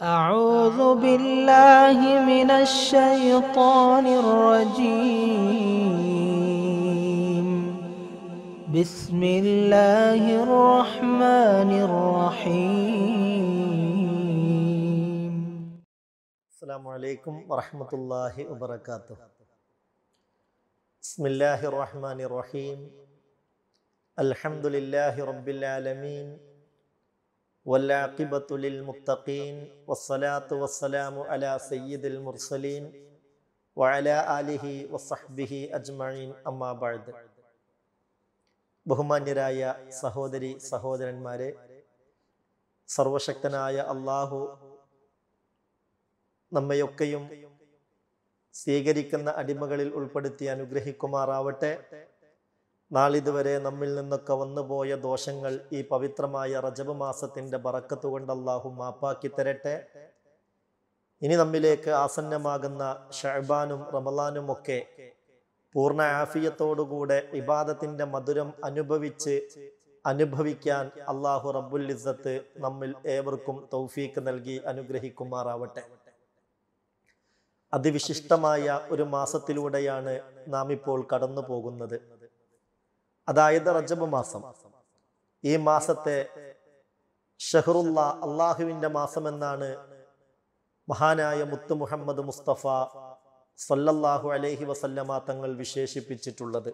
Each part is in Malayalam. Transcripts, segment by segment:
أعوذ بالله من الشيطان الرجيم بسم الله الرحمن الرحيم السلام عليكم ورحمة الله وبركاته بسم الله الرحمن الرحيم الحمد لله رب العالمين والعاقبة للمتقين والصلاة والسلام على سيد المرسلين وعلى آله وصحبه أجمعين أما بعد ബഹുമാന്യരായ സഹോദരി സഹോദരന്മാരെ സർവശക്തനായ അള്ളാഹു നമ്മയൊക്കെയും സ്വീകരിക്കുന്ന അടിമകളിൽ ഉൾപ്പെടുത്തി അനുഗ്രഹിക്കുമാറാവട്ടെ നാളിതുവരെ നമ്മിൽ നിന്നൊക്കെ വന്നുപോയ ദോഷങ്ങൾ ഈ പവിത്രമായ റജബ് മാസത്തിന്റെ ബറക്കത്ത് കൊണ്ട് അള്ളാഹു മാപ്പാക്കി തരട്ടെ ഇനി നമ്മിലേക്ക് ആസന്നമാകുന്ന ഷഹബാനും റമലാനും ഒക്കെ പൂർണ്ണ ആഫിയത്തോടുകൂടെ ഇബാദത്തിന്റെ മധുരം അനുഭവിച്ച് അനുഭവിക്കാൻ അള്ളാഹു റബ്ബുൽ ഇസ്സത്ത് നമ്മിൽ ഏവർക്കും തൗഫീക്ക് നൽകി അനുഗ്രഹിക്കുമാറാവട്ടെ അതിവിശിഷ്ടമായ ഒരു മാസത്തിലൂടെയാണ് നാം ഇപ്പോൾ കടന്നു പോകുന്നത് അതായത് റജബ് മാസം ഈ മാസത്തെ ഷഹറുല്ല അള്ളാഹുവിന്റെ മാസം എന്നാണ് മഹാനായ മുത്തു മുഹമ്മദ് മുസ്തഫ സല്ലല്ലാഹു അലൈഹി വസല്ലമ തങ്ങൾ വിശേഷിപ്പിച്ചിട്ടുള്ളത്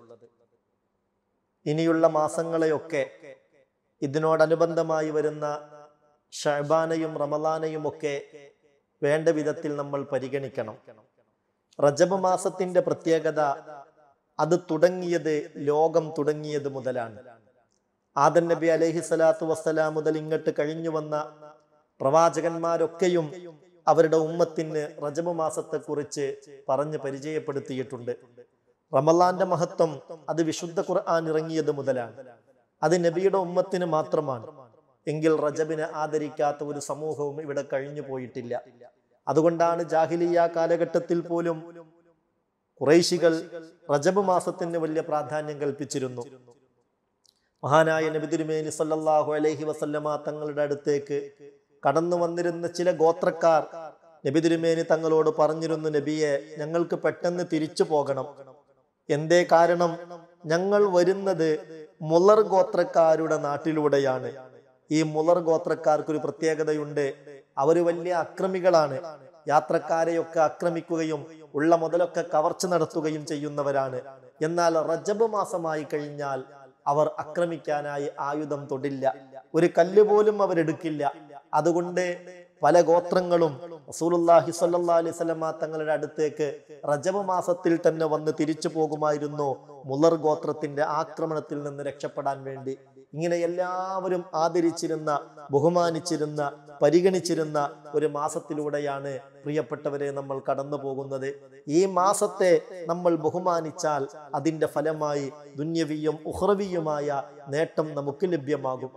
ഇനിയുള്ള മാസങ്ങളെയൊക്കെ ഇതിനോടനുബന്ധമായി വരുന്ന ഷഹബാനയും റമലാനയും ഒക്കെ വേണ്ട വിധത്തിൽ നമ്മൾ പരിഗണിക്കണം റജബ് മാസത്തിന്റെ പ്രത്യേകത അത് തുടങ്ങിയത് ലോകം തുടങ്ങിയത് മുതലാണ് ആദൻ നബി അലൈഹി സ്വലാത്തു വസ്സലാം മുതൽ ഇങ്ങോട്ട് കഴിഞ്ഞു വന്ന പ്രവാചകന്മാരൊക്കെയും അവരുടെ ഉമ്മത്തിന് റജബ് മാസത്തെ കുറിച്ച് പറഞ്ഞ് പരിചയപ്പെടുത്തിയിട്ടുണ്ട് റമലാന്റെ മഹത്വം അത് വിശുദ്ധ ഖുർആൻ ഇറങ്ങിയത് മുതലാണ് അത് നബിയുടെ ഉമ്മത്തിന് മാത്രമാണ് എങ്കിൽ റജബിനെ ആദരിക്കാത്ത ഒരു സമൂഹവും ഇവിടെ കഴിഞ്ഞു പോയിട്ടില്ല അതുകൊണ്ടാണ് ജാഹിലിയ കാലഘട്ടത്തിൽ പോലും കുറേശികൾ റജബ് മാസത്തിന് വലിയ പ്രാധാന്യം കൽപ്പിച്ചിരുന്നു മഹാനായ നബി തിരുമേനി സല്ലല്ലാഹു അലൈഹി വസല്ലമ തങ്ങളുടെ അടുത്തേക്ക് കടന്നു വന്നിരുന്ന ചില ഗോത്രക്കാർ നബി തിരുമേനി തങ്ങളോട് പറഞ്ഞിരുന്നു നബിയെ ഞങ്ങൾക്ക് പെട്ടെന്ന് തിരിച്ചു പോകണം എന്തേ കാരണം ഞങ്ങൾ വരുന്നത് മുളർ ഗോത്രക്കാരുടെ നാട്ടിലൂടെയാണ് ഈ മുളർ ഗോത്രക്കാർക്ക് ഒരു പ്രത്യേകതയുണ്ട് അവർ വലിയ അക്രമികളാണ് യാത്രക്കാരെയൊക്കെ ആക്രമിക്കുകയും ഉള്ള മുതലൊക്കെ കവർച്ച നടത്തുകയും ചെയ്യുന്നവരാണ് എന്നാൽ റജബ് മാസമായി കഴിഞ്ഞാൽ അവർ ആക്രമിക്കാനായി ആയുധം തൊടില്ല ഒരു കല്ല് പോലും അവരെടുക്കില്ല അതുകൊണ്ട് പല ഗോത്രങ്ങളും റസൂലുള്ളാഹി സ്വല്ലല്ലാഹി അലൈഹി വസല്ലമ തങ്ങളുടെ അടുത്തേക്ക് റജബ് മാസത്തിൽ തന്നെ വന്ന് തിരിച്ചു പോകുമായിരുന്നു മുളർ ഗോത്രത്തിന്റെ ആക്രമണത്തിൽ നിന്ന് രക്ഷപ്പെടാൻ വേണ്ടി ഇങ്ങനെ എല്ലാവരും ആദരിച്ചിരുന്ന ബഹുമാനിച്ചിരുന്ന പരിഗണിച്ചിരുന്ന ഒരു മാസത്തിലൂടെയാണ് പ്രിയപ്പെട്ടവരെ നമ്മൾ കടന്നു പോകുന്നത് ഈ മാസത്തെ നമ്മൾ ബഹുമാനിച്ചാൽ അതിന്റെ ഫലമായി ദുന്യവിയും ഉഹ്റവിയുമായ നേട്ടം നമുക്ക് ലഭ്യമാകും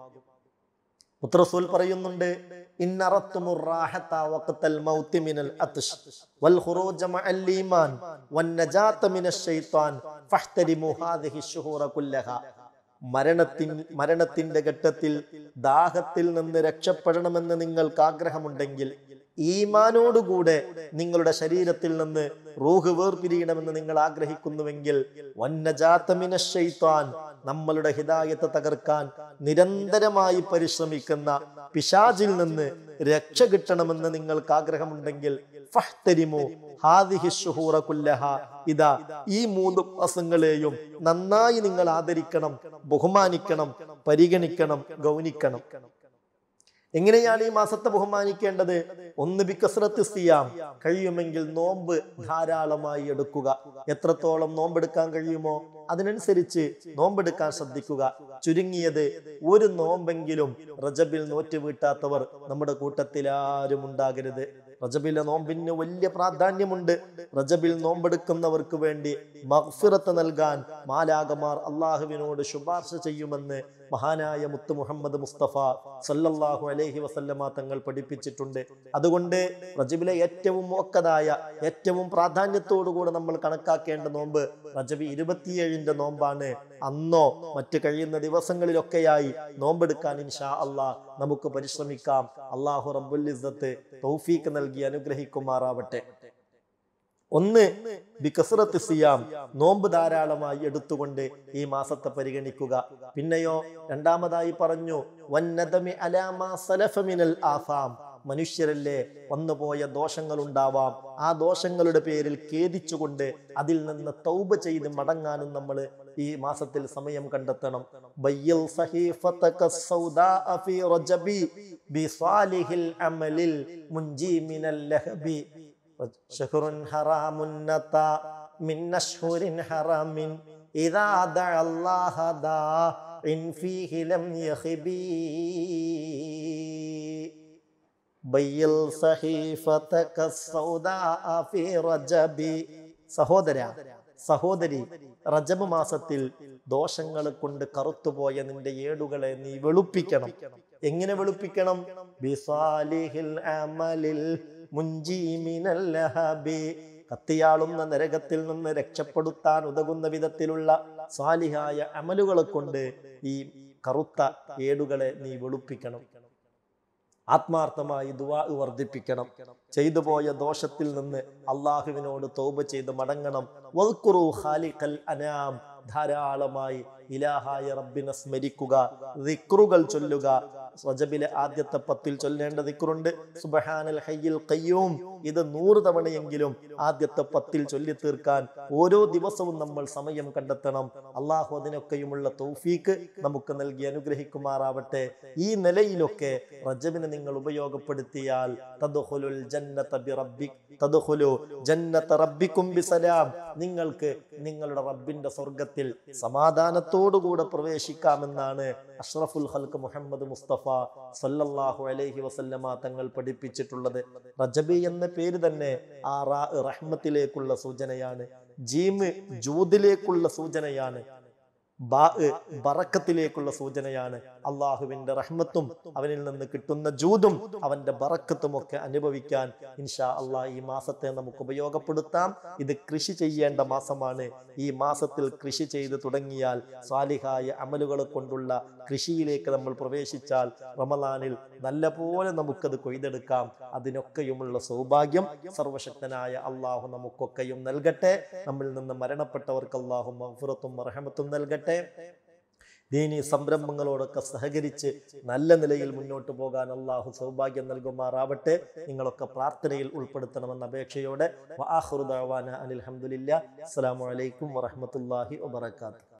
മുത്രസൂൽ പറയുന്നുണ്ട് ഇന്നറത്തുമു റാഹത വഖ്തൽ മൗതി മിനൽ അത്ഷ് വൽ ഖുറൂജ മഅൽ ഈമാൻ വൻ നജാത മിനശ് ശൈത്താൻ ഫഹ്തരിമു ഹാദിഹി ശുഹൂറ കുല്ലഹ മരണത്തിൻ മരണത്തിന്റെ ഘട്ടത്തിൽ ദാഹത്തിൽ നിന്ന് രക്ഷപ്പെടണമെന്ന് നിങ്ങൾക്ക് ആഗ്രഹമുണ്ടെങ്കിൽ ഈമാനോടുകൂടെ നിങ്ങളുടെ ശരീരത്തിൽ നിന്ന് റൂഹ് വേർപിരിയണമെന്ന് നിങ്ങൾ ആഗ്രഹിക്കുന്നുവെങ്കിൽ വന്നജാത്തമിന ഷെയ്ത്താൻ നമ്മളുടെ ഹിതായത്തെ തകർക്കാൻ നിരന്തരമായി പരിശ്രമിക്കുന്ന പിശാജിൽ നിന്ന് രക്ഷ കിട്ടണമെന്ന് നിങ്ങൾക്ക് ആഗ്രഹമുണ്ടെങ്കിൽ ഫഹ്തരിമു ഹാദിഹി ശുഹൂറ കുല്ലഹ ഇതാ ഈ മൂന്ന് മാസങ്ങളെയും നന്നായി നിങ്ങൾ ആദരിക്കണം ബഹുമാനിക്കണം പരിഗണിക്കണം ഗൗനിക്കണം എങ്ങനെയാണ് ഈ മാസത്തെ ബഹുമാനിക്കേണ്ടത് ഒന്ന് ബിക്കസ്രത്ത് സിയാം കഴിയുമെങ്കിൽ നോമ്പ് ധാരാളമായി എടുക്കുക എത്രത്തോളം നോമ്പെടുക്കാൻ കഴിയുമോ അതിനനുസരിച്ച് നോമ്പെടുക്കാൻ ശ്രദ്ധിക്കുക ചുരുങ്ങിയത് ഒരു നോമ്പെങ്കിലും റജബിൽ നോറ്റ് വീട്ടാത്തവർ നമ്മുടെ കൂട്ടത്തിൽ ആരും ഉണ്ടാകരുത് റജബിലെ നോമ്പിന് വലിയ പ്രാധാന്യമുണ്ട് റജബിൽ നോമ്പെടുക്കുന്നവർക്ക് വേണ്ടി മഗ്ഫിറത്ത് നൽകാൻ മാലാകമാർ അള്ളാഹുവിനോട് ശുപാർശ ചെയ്യുമെന്ന് മഹാനായ മുത്ത് മുഹമ്മദ് മുസ്തഫ സല്ലല്ലാഹു അലൈഹി വസല്ലമ തങ്ങൾ പഠിപ്പിച്ചിട്ടുണ്ട് അതുകൊണ്ട് റജബിലെ ഏറ്റവും മോക്കതായ ഏറ്റവും പ്രാധാന്യത്തോടുകൂടെ നമ്മൾ കണക്കാക്കേണ്ട നോമ്പ് റജബി ഇരുപത്തിയേഴിന്റെ നോമ്പാണ് അന്നോ മറ്റ് കഴിയുന്ന ദിവസങ്ങളിലൊക്കെയായി നോമ്പെടുക്കാൻ ഇൻഷാ അള്ളാ നമുക്ക് പരിശ്രമിക്കാം അള്ളാഹു റബ്ബുൽ ഇസ്സത്ത് തൗഫീക്ക് നൽകി അനുഗ്രഹിക്കുമാറാവട്ടെ ഒന്ന് ബികസറത്ത് സിയാം നോമ്പ് ധാരാളമായി എടുത്തുകൊണ്ട് ഈ മാസത്തെ പരിഗണിക്കുക പിന്നെയോ രണ്ടാമതായി പറഞ്ഞു വന്നതമി അലാമ സലഫ മിനൽ ആസാം മനുഷ്യരല്ലേ വന്നുപോയ ദോഷങ്ങൾ ഉണ്ടാവാം ആ ദോഷങ്ങളുടെ പേരിൽ ഖേദിച്ചുകൊണ്ട് അതിൽ നിന്ന് തൗബ ചെയ്ത് മടങ്ങാനും നമ്മൾ ഈ മാസത്തിൽ സമയം കണ്ടെത്തണം ബയ്യൽ സഹീഫതക സൗദാഅ ഫീ റജബി ബിസാലിഹിൽ അമലിൽ മുൻജി മിനൽ ലഹബി شهر حرام نتا من أشهر حرام إذا دعا الله داع فيه لم يخبي ബയ്യൽ സഹീഫതക സൗദാഅ ഫീ റജബി സഹോദര സഹോദരി റജബ് മാസത്തിൽ ദോഷങ്ങൾ കൊണ്ട് കറുത്തുപോയ നിന്റെ ഏടുകളെ നീ വെളുപ്പിക്കണം എങ്ങനെ വെളുപ്പിക്കണം ബിസാലിഹിൽ അമലിൽ മുൻജി മിനൽ ലഹബി കത്തിയാളുന്ന നരകത്തിൽ നിന്ന് രക്ഷപ്പെടുത്താൻ ഉതകുന്ന വിധത്തിലുള്ള സാലിഹായ അമലുകളെ കൊണ്ട് ഈ കറുത്ത ഏടുകളെ നീ വെളുപ്പിക്കണം ആത്മാർത്ഥമായി ദുവാ വർദ്ധിപ്പിക്കണം ചെയ്തു പോയ ദോഷത്തിൽ നിന്ന് അള്ളാഹുവിനോട് തോപ ചെയ്ത് മടങ്ങണം വൽക്കുറു ഖാലിഖൽ അനാം ധാരാളമായി ഇലാഹായ റബ്ബിനെ സ്മരിക്കുക ദിക്റുകൾ ചൊല്ലുക റജബിലെ ആദ്യത്തെ പത്തിൽ ചൊല്ലേണ്ട ദിക്റുണ്ട് സുബഹാനൽ ഹയ്യിൽ കയ്യൂം ഇത് നൂറ് തവണയെങ്കിലും ആദ്യത്തെ പത്തിൽ ചൊല്ലി തീർക്കാൻ ഓരോ ദിവസവും നമ്മൾ സമയം കണ്ടെത്തണം അള്ളാഹു അതിനൊക്കെയുമുള്ള തൗഫീക്ക് നമുക്ക് നൽകി അനുഗ്രഹിക്കുമാറാവട്ടെ ഈ നിലയിലൊക്കെ റജബിനെ നിങ്ങൾ ഉപയോഗപ്പെടുത്തിയാൽ തദ്ഖുലുൽ ജന്നത ബിറബ്ബിക് തദ്ഖുലു ജന്നത റബ്ബിക്കും ബിസലാം നിങ്ങൾക്ക് നിങ്ങളുടെ റബ്ബിന്റെ സ്വർഗത്തിൽ സമാധാനത്തോടുകൂടെ പ്രവേശിക്കാമെന്നാണ് അഷ്റഫുൽ ഹൽക്ക് മുഹമ്മദ് മുസ്തഫ സല്ലല്ലാഹു അലൈഹി വസല്ലമ തങ്ങൾ പഠിപ്പിച്ചിട്ടുള്ളത് റജബി എന്ന പേര് തന്നെ ആ റാ റഹ്മത്തിലേക്കുള്ള സൂചനയാണ് ജീമ് ജൂദിലേക്കുള്ള സൂചനയാണ് ബാ ബറക്കത്തിലേക്കുള്ള സൂചനയാണ് അള്ളാഹുവിന്റെ റഹ്മത്തും അവനിൽ നിന്ന് കിട്ടുന്ന ജൂതും അവന്റെ ബറക്കത്തും ഒക്കെ അനുഭവിക്കാൻ ഇൻഷാ അള്ളാഹ് ഈ മാസത്തെ നമുക്ക് ഉപയോഗപ്പെടുത്താം ഇത് കൃഷി ചെയ്യേണ്ട മാസമാണ് ഈ മാസത്തിൽ കൃഷി ചെയ്ത് തുടങ്ങിയാൽ സ്വാലിഹായ അമലുകളെ കൊണ്ടുള്ള കൃഷിയിലേക്ക് നമ്മൾ പ്രവേശിച്ചാൽ റമലാനിൽ നല്ലപോലെ നമുക്കത് കൊയ്തെടുക്കാം അതിനൊക്കെയുമുള്ള സൗഭാഗ്യം സർവശക്തനായ അള്ളാഹു നമുക്കൊക്കെയും നൽകട്ടെ നമ്മിൽ നിന്ന് മരണപ്പെട്ടവർക്ക് അള്ളാഹു മഹഫുറത്തും റഹമത്തും നൽകട്ടെ ദീനി സംരംഭങ്ങളോടൊക്കെ സഹകരിച്ച് നല്ല നിലയിൽ മുന്നോട്ട് പോകാൻ അള്ളാഹു സൗഭാഗ്യം നൽകുമാറാവട്ടെ നിങ്ങളൊക്കെ പ്രാർത്ഥനയിൽ ഉൾപ്പെടുത്തണമെന്ന അപേക്ഷയോടെ അനിൽ അലഹമുല്ല അസ്സാം വലൈക്കും വറഹമത്തല്ലാഹി വബർക്കാത്തു